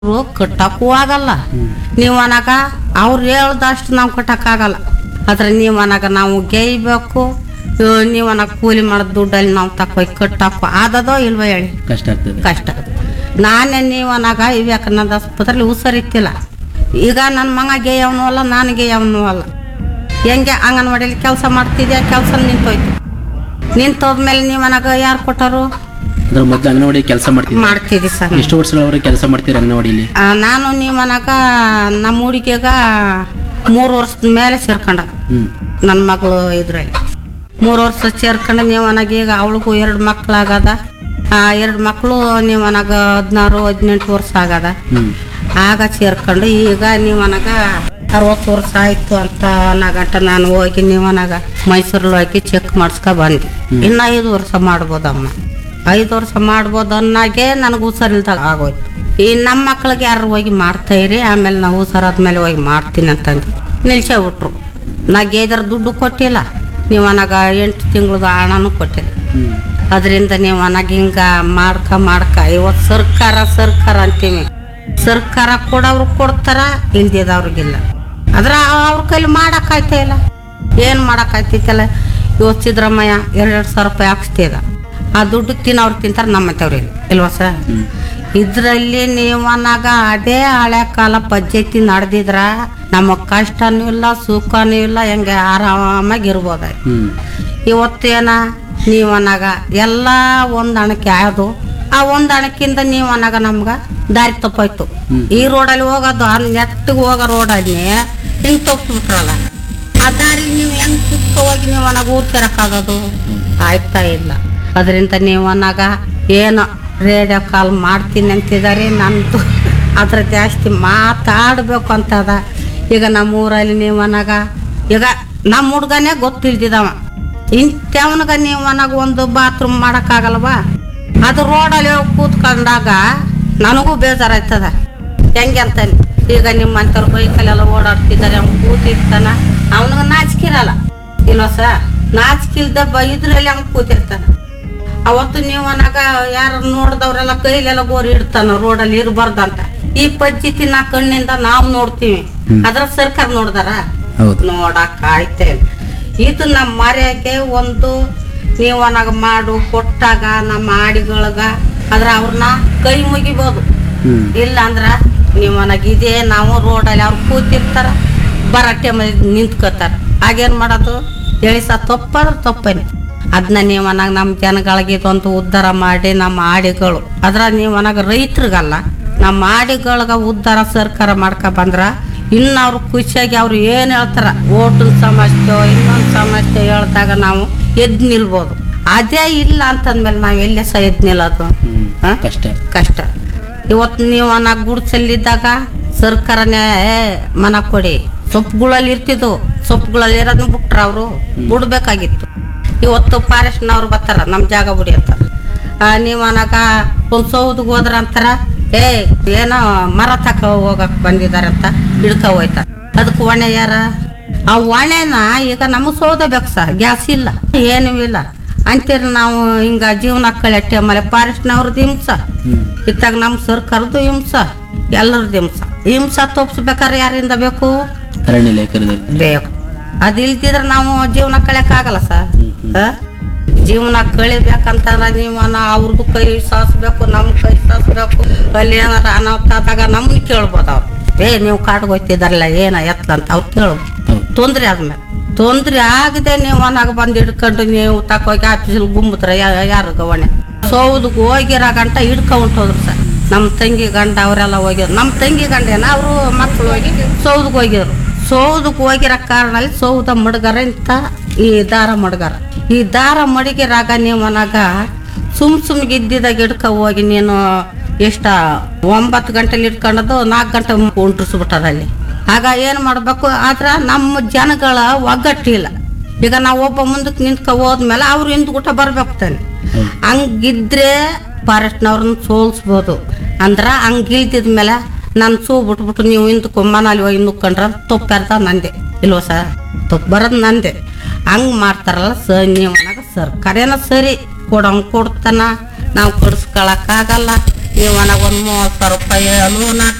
ಅವ್ರು ಕಟ್ಟಕ್ಕೂ ಆಗಲ್ಲ ನೀವು ಅನಾಗ ಅವ್ರು ಹೇಳ್ದಷ್ಟು ನಾವು ಕಟ್ಟಕ್ಕಾಗಲ್ಲ ಆದ್ರೆ ನೀವು ಅನಾಗ ನಾವು ಗೇಯ್ಬೇಕು ನೀವು ಅನಾಗ ಕೂಲಿ ಮಾಡೋದು ದುಡ್ಡಲ್ಲಿ ನಾವು ತಕೋಗಿ ಕಟ್ಟಕ್ಕೂ ಆದದೋ ಇಲ್ವೋ ಹೇಳಿ ಕಷ್ಟ ಆಗ್ತದೆ ಕಷ್ಟ ನಾನೇ ನೀವು ಅನಾಗ ವಿವೇಕಾನಂದ ಆಸ್ಪತ್ರೆಲಿ ಹುಷಾರಿತ್ತಿಲ್ಲ ಈಗ ನನ್ನ ಮಗ ಗೇಯವನು ಅಲ್ಲ ನಾನು ಗೇಯವನು ಅಲ್ಲ ಹೆಂಗೆ ಅಂಗನವಾಡಿಯಲ್ಲಿ ಕೆಲಸ ಮಾಡ್ತಿದ್ಯಾ ಕೆಲಸ ನಿಂತೋಯ್ತು ನಿಂತೋದ್ಮೇಲೆ ನೀವು ಅನಾಗ ಯಾರು ಕೊಟ್ಟರು ಅದ್ರ ಮೊದಲು ಅಂಗನವಾಡಿ ಕೆಲಸ ಮಾಡ್ತೀವಿ ಮಾಡ್ತಿದ್ದಿ ಸರ್ ಎಷ್ಟು ವರ್ಷಗಳವರೆಗೆ ಕೆಲಸ ಮಾಡ್ತೀರಿ ಅಂಗನವಾಡಿಲಿ ಆ, ನಾನು ನೀವು ಅನಾಗ ನಮ್ಮ ಹುಡುಗಿಗ ಮೂರು ವರ್ಷದ ಮೇಲೆ ಸೇರ್ಕೊಂಡ ಹ್ಮ್ ನನ್ನ ಮಗಳು ಇದ್ರಲ್ಲಿ ಮೂರು ವರ್ಷ ಸೇರ್ಕೊಂಡು ನೀವು ಅನಾಗ ಈಗ ಅವಳಿಗೂ ಎರಡು ಮಕ್ಳಾಗದ ಎರಡು ಮಕ್ಕಳು ನೀವು ಅನಾಗ ಹದಿನಾರು ಹದಿನೆಂಟು ವರ್ಷ ಆಗದ ಹ್ಮ್ ಆಗ ಸೇರ್ಕೊಂಡು ಈಗ ನೀವು ಅನಾಗ ಅರವತ್ತು ವರ್ಷ ಆಯ್ತು ಅಂತ ಅನ್ನಗಂಟ ನಾನು ಹೋಗಿ ನೀವು ಅನಾಗ ಮೈಸೂರಲ್ಲಿ ಹೋಗಿ ಚೆಕ್ ಮಾಡಿಸ್ಕೊ ಬಂದೆ ಇನ್ನು ಐದು ವರ್ಷ ಮಾಡ್ಬೋದಮ್ಮ ಐದು ವರ್ಷ ಮಾಡ್ಬೋದು ಅನ್ನೋಗೆ ನನಗೆ ಹುಷಾರಿಲ್ದಾಗ ಆಗೋಯ್ತು ಈ ನಮ್ಮ ಮಕ್ಳಿಗೆ ಯಾರು ಹೋಗಿ ಮಾಡ್ತಾ ಇರಿ ಆಮೇಲೆ ನಾವು ಹುಷಾರಾದ್ಮೇಲೆ ಹೋಗಿ ಮಾಡ್ತೀನಿ ಅಂತಂದು ನಿಲ್ಸೇ ಬಿಟ್ರು ನಾ ಗೇದರ ದುಡ್ಡು ಕೊಟ್ಟಿಲ್ಲ ನೀವು ಅನಾಗ ಎಂಟು ತಿಂಗಳದ ಹಣನೂ ಕೊಟ್ಟಿಲ್ಲ ಹ್ಮ್ ಅದರಿಂದ ನೀವು ಅನಾಗ ಹಿಂಗ ಮಾಡ್ಕ ಮಾಡ್ಕ ಇವತ್ತು ಸರ್ಕಾರ ಸರ್ಕಾರ ಅಂತೀವಿ ಸರ್ಕಾರ ಕೊಡೋರು ಕೊಡ್ತಾರ ಇಲ್ದಿದವ್ರಿಗಿಲ್ಲ ಅದ್ರ ಅವ್ರ ಕೈಲಿ ಮಾಡಕ್ಕಾಯ್ತಾ ಇಲ್ಲ ಏನು ಮಾಡಕ್ಕಾಯ್ತೈತಲ್ಲ ಇವತ್ತು ಸಿದ್ದರಾಮಯ್ಯ ಎರಡೆರಡು ಸಾವಿರ ರೂಪಾಯಿ ಹಾಕ್ಸ್ತಿದ ಆ ದುಡ್ಡು ತಿನ್ನೋರು ತಿಂತಾರೆ ನಮ್ಮಂತವ್ರು ಇಲ್ಲ ಇಲ್ವಾ ಸರ್ ಹ್ಮ್ ಇದರಲ್ಲಿ ನೀವು ಅನ್ನಾಗ ಅದೇ ಹಳೆ ಕಾಲ ಪದ್ಧತಿ ನಡೆದಿದ್ರ ನಮಗೆ ಕಷ್ಟನೂ ಇಲ್ಲ ಸುಖನೂ ಇಲ್ಲ ಹೆಂಗೆ ಆರಾಮಾಗಿ ಇರ್ಬೋದಾಯ್ತು ಹ್ಮ್ ಇವತ್ತೇನ ನೀವು ಅನ್ನಾಗ ಎಲ್ಲ ಹೊಂದಾಣಿಕೆ ಆದು ಆ ಹೊಂದಾಣಿಕೆಯಿಂದ ನೀವು ಅನ್ನಾಗ ನಮ್ಗೆ ದಾರಿ ತಪ್ಪಾಯ್ತು ಹ್ಮ್. ಈ ರೋಡಲ್ಲಿ ಹೋಗೋದು ಆ ನೆಟ್ಟಿಗೆ ಹೋಗೋ ರೋಡಲ್ಲಿ ಹಿಂಗೆ ತಪ್ಪಿಬಿಟ್ರಲ್ಲ ಆ ದಾರಿ ನೀವು ಹೆಂಗ್ ಕುತ್ಕ ಹೋಗಿ ನೀವು ಅನ್ನಾಗ ಊರ್ ಸೇರಕ್ಕಾಗೋದು ಆಯ್ತಾ ಇಲ್ಲ ಅದರಿಂದ ನೀವು ಅನ್ನಾಗ ಏನೋ ರೇಡಿಯೋ ಕಾಲ್ ಮಾಡ್ತೀನಿ ಅಂತಿದ್ದಾರೆ ನಂದು ಅದ್ರ ಜಾಸ್ತಿ ಮಾತಾಡಬೇಕು ಅಂತದ ಈಗ ನಮ್ಮ ಊರಲ್ಲಿ ನೀವು ಅನ್ನಾಗ ಈಗ ನಮ್ಮ ಹುಡ್ಗನೇ ಗೊತ್ತಿಲ್ದಿದವ ಇಂಥವನ್ಗ ನೀವು ಅನ್ನಾಗ ಒಂದು ಬಾತ್ರೂಮ್ ಮಾಡೋಕ್ಕಾಗಲ್ವಾ ಅದು ರೋಡಲ್ಲಿ ಹೋಗಿ ಕೂತ್ಕೊಂಡಾಗ ನನಗೂ ಬೇಜಾರಾಯ್ತದ ಹೆಂಗೆ ಅಂತಾನೆ ಈಗ ನಿಮ್ಮಂಥವ್ರು ಬೈಕಲ್ಲೆಲ್ಲ ಓಡಾಡ್ತಿದ್ದಾರೆ ಅವ್ನು ಕೂತಿರ್ತಾನ ಅವನಿಗೆ ನಾಚಿಕಿರಲ್ಲ ಇಲ್ವ ಸರ್ ನಾಚಿಕಿಲ್ದ ಬ ಇದ್ರಲ್ಲಿ ಅವ್ನು ಕೂತಿರ್ತಾನ ಅವತ್ತು ನೀವು ಅನ್ನಾಗ ಯಾರು ನೋಡ್ದವ್ರೆಲ್ಲ ಕೈಲೆಲ್ಲ ಗೋರಿ ಇಡ್ತಾನ ರೋಡಲ್ಲಿ ಇರಬಾರ್ದಂತ ಈ ಪದ್ಧತಿ ನಾ ಕಣ್ಣಿಂದ ನಾವು ನೋಡ್ತೀವಿ ಅದ್ರ ಸರ್ಕಾರ ನೋಡ್ದಾರ ಹೌದು ನೋಡಕ್ ಆಯ್ತೆ ಇದು ನಮ್ಮ ಮರ್ಯಾಗೆ ಒಂದು ನೀವು ಅನ್ನಾಗ ಮಾಡು ಕೊಟ್ಟಾಗ ನಮ್ಮ ಆಡಿಗಳಗ ಅದ್ರ ಅವ್ರನ್ನ ಕೈ ಮುಗಿಬೋದು ಹ್ಮ್ ಇಲ್ಲ ಅಂದ್ರ ನೀವು ಅನ್ನಾಗ ಇದೇ ನಾವು ರೋಡಲ್ಲಿ ಅವ್ರು ಕೂತಿರ್ತಾರ ಬರಟ್ಟೆ ಮೇಲೆ ನಿಂತ್ಕೋತಾರ ಆಗೇನ್ ಮಾಡೋದು ಹೇಳಿ ಸ ತಪ್ಪಾದ್ರೆ ತಪ್ಪೇನೆ ಅದನ್ನ ನೀವು ಅನ್ನಾಗ ನಮ್ಮ ಜನಗಳಿಗೆ ಇದೊಂದು ಉದ್ಧಾರ ಮಾಡಿ ನಮ್ಮ ಆಡಿಗಳು ಅದ್ರ ನೀವು ಅನ್ನಾಗ ರೈತರಿಗಲ್ಲ ನಮ್ಮ ಆಡಿಗಳ್ಗ ಉದ್ಧಾರ ಸರ್ಕಾರ ಮಾಡ್ಕೊ ಬಂದ್ರ ಇನ್ನು ಅವ್ರು ಖುಷಿಯಾಗಿ ಅವ್ರು ಏನು ಹೇಳ್ತಾರ ಓಟಿನ ಸಮಸ್ಯೆ ಇನ್ನೊಂದು ಸಮಸ್ಯೆ ಹೇಳ್ದಾಗ ನಾವು ಎದ್ದು ನಿಲ್ಬೋದು ಅದೇ ಇಲ್ಲ ಅಂತಂದ್ಮೇಲೆ ನಾವು ಎಲ್ಲೇ ಸಹ ಎದ್ದು ನಿಲ್ಲೋದು ಹ್ಮ್ ಹಾ? ಕಷ್ಟ ಕಷ್ಟ ಇವತ್ತು ನೀವು ನಾ ಗುಡ್ಸಲ್ಲಿದ್ದಾಗ ಸರ್ಕಾರನೇ "ಏ, ಮನ ಕೊಡಿ ಸೊಪ್ಪುಗಳಲ್ಲಿ ಇರ್ತಿದ್ವು ಸೊಪ್ಪುಗಳಲ್ಲಿ ಇರೋದನ್ನ ಬಿಟ್ರ ಅವರು ಬಿಡ್ಬೇಕಾಗಿತ್ತು ಇವತ್ತು ಫಾರೆಸ್ಟ್ನವ್ರು ಬರ್ತಾರ ನಮ್ಮ ಜಾಗ ಬಿಡಿ ಅಂತಾರ ಆ, ನೀವು ಅನಾಗ ಒಂದು ಸೌದಿಗೆ ಹೋದ್ರ ಅಂತಾರ ಏ ಏನೋ ಮರ ತಕ ಹೋಗಕ್ ಬಂದಿದಾರೆ ಅಂತ ಹಿಡ್ಕ ಹೋಯ್ತಾರ ಅದಕ್ಕೆ ಹೊಣೆ ಯಾರ ಆ ಹೊಣೆನ ಈಗ ನಮಗೆ ಸೌದಬೇಕು ಸಹ ಗ್ಯಾಸ್ ಇಲ್ಲ ಏನೂ ಇಲ್ಲ ಅಂತೀರಿ ನಾವು ಹಿಂಗ ಜೀವನ ಕಳೆಟ್ಟೆ ಆಮೇಲೆ ಫಾರೆಸ್ಟ್ನವ್ರದ್ದು ಹಿಂಸ ಹ್ಮ್ ಇತ್ತಾಗ ನಮ್ಮ ಸರ್ಕಾರದ್ದು ಹಿಂಸ ಎಲ್ಲರದ್ದು ಹಿಂಸ ಹಿಂಸ ತೋಪ್ಸ್ಬೇಕಾದ್ರೆ ಯಾರಿಂದ ಬೇಕು ಅರಣ್ಯ ಇಲಾಖೆಯಲ್ಲಿ ಬೇಕು ಅದಿಲ್ದಿದ್ರೆ ನಾವು ಜೀವನ ಕಳೆಯಕ್ಕಾಗಲ್ಲ ಸರ್ ಆ? ಜೀವನ ಕಳಿಬೇಕಂತಂದ್ರೆ ನೀವು ನಾ- ಅವ್ರದ್ದು ಕೈ ಸಾಸ್ಬೇಕು ನಮ್ಮ ಕೈ ಸಾಸ್ಬೇಕು ಅಲ್ಲಿ ಏನಾರ ಅನಾಹುತ ಆದಾಗ ನಮ್ಮನ್ನ ಕೇಳ್ಬೋದು ಅವ್ರು ಏ ನೀವು ಕಾಡ್ಗೆ ಹೋಗ್ತಿದಾರಲ್ಲ ಏನ ಎತ್ತ ಅಂತ ಅವ್ರು ಕೇಳ್ಬೋದು ಹೌದು ತೊಂದ್ರೆ ಆದ್ಮೇಲೆ ತೊಂದ್ರೆ ಆಗದೆ ನೀವು ಮನಾಗ ಬಂದು ಹಿಡ್ಕೊಂಡು ನೀವು ತಕೋಗಿ ಆಫೀಸಲ್ಲಿ ಗುಂಬುತ್ರ ಯಾರು ಗವಣೆ ಸೌದಕ್ಕೆ ಹೋಗಿರೋ ಗಂಟ ಹಿಡ್ಕೊಂಡ್ ಹೋದ್ರು ಸರ್ ನಮ್ಮ ತಂಗಿ ಗಂಡ ಅವರೆಲ್ಲ ಹೋಗಿದ್ರು ನಮ್ಮ ತಂಗಿ ಗಂಡ ಏನ ಅವರು ಮಕ್ಕಳು ಹೋಗಿ ಸೌದಕ್ಕೆ ಹೋಗಿದ್ರು ಸೌದಕ್ಕೆ ಹೋಗಿರೋ ಕಾರಣಲ್ಲಿ ಸೌದ ಮಡ್ಗಾರ ಇಂತ ಈ ದಾರ ಮಡ್ಗಾರ ಈ ದಾರ ಮಡಗಿರಾಗ ನೀವು ಮನಾಗ ಸುಮ್ ಸುಮ್ಗೆ ಇದ್ದಿದಾಗ ಹಿಡ್ಕ ಹೋಗಿ ನೀನು ಎಷ್ಟ ಒಂಬತ್ತು ಗಂಟೆಲಿ ಇಟ್ಕೊಂಡದು ನಾಲ್ಕು ಗಂಟೆ ಉಂಟ್ರಿಸ್ಬಿಟ್ಟಾರ ಅಲ್ಲಿ ಆಗ ಏನು ಮಾಡಬೇಕು ಆದ್ರೆ ನಮ್ಮ ಜನಗಳ ಒಗ್ಗಟ್ಟಿಲ್ಲ ಈಗ ನಾವು ಒಬ್ಬ ಮುಂದಕ್ಕೆ ನಿಂತ್ಕೊ ಹೋದ್ಮೇಲೆ ಅವ್ರು ಹಿಂದ್ಗುಟ ಬರ್ಬೇಕು ತಾನೆ ಹೌದು ಹಂಗಿದ್ರೆ ಫಾರೆಸ್ಟ್ನವ್ರನ್ನ ಸೋಲ್ಸ್ಬೋದು ಅಂದ್ರ ಹಂಗಿಲ್ದಿದ್ಮೇಲೆ ನಾನು ಸೂ ಬಿಟ್ಬಿಟ್ಟು ನೀವು ಹಿಂದಕ್ಕೆ ಮನಾಲಿ ಹೋಗಿ ನುಕ್ಕೊಂಡ್ರೆ ತಪ್ಪಾರ್ದ ನಂದೆ ಇಲ್ವ ಸರ್ ತಪ್ಪು ಬರೋದು ನಂದೆ ಹಂಗೆ ಮಾಡ್ತಾರಲ್ಲ ಸ ನೀವು ಅನ್ನೋದು ಸರ್ಕಾರೇನ ಸರಿ ಕೊಡೋಂಗೆ ಕೊಡ್ತಾನ ನಾವು ಕೊಡಿಸ್ಕೊಳಕ್ಕಾಗಲ್ಲ ನೀವು ನನಗೆ ಒಂದು ಮೂವತ್ತು ಸಾವಿರ ರೂಪಾಯಿ ಲೋನ್